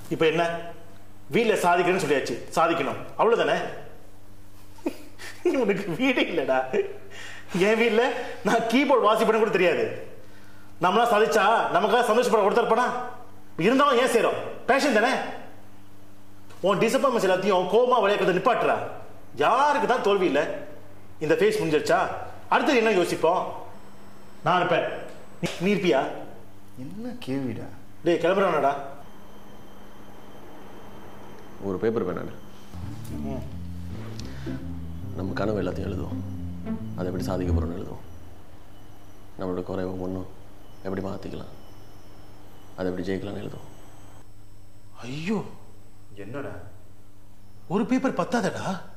இப்போ என்ன வீட்டில் சாதிக்கணும்னு சொல்லியாச்சு சாதிக்கணும் அவ்வளோதானே உனக்கு வீடு இல்லைடா என் வீட்டில் நான் கீபோர்டு வாசிப்பேன்னு கூட தெரியாது நம்மளாம் சாதிச்சா நமக்காக சந்தோஷப்பட ஒருத்தர் இருந்தாலும் ஏன் செய்றோம் பேஷன் தானே உன் டிசப்பாயின்மெண்ட்ஸ் எல்லாத்தையும் கோமா விளையாடுறத நிப்பாட்டுறா யாருக்கு தான் தோல்வி இல்லை இந்த ஃபேஸ் முடிஞ்சிருச்சா அடுத்தது என்ன யோசிப்போம் நான் இருப்பேன் நீ- நீ இருப்பியா என்ன கேள்விடா டேய் கிளம்புறானடா ஒரு பேப்பர் பேனாடு நம்ம கனவு எல்லாத்தையும் எழுதுவோம் அதை எப்படி சாதிக்க போகிறோம்னு எழுதுவோம் நம்மளோட குறைவை ஒன்றும் எப்படி மாற்றிக்கலாம் அதை எப்படி ஜெயிக்கலாம்னு எழுதுவோம் ஐயோ என்னடா ஒரு பேப்பர் பத்தாதடா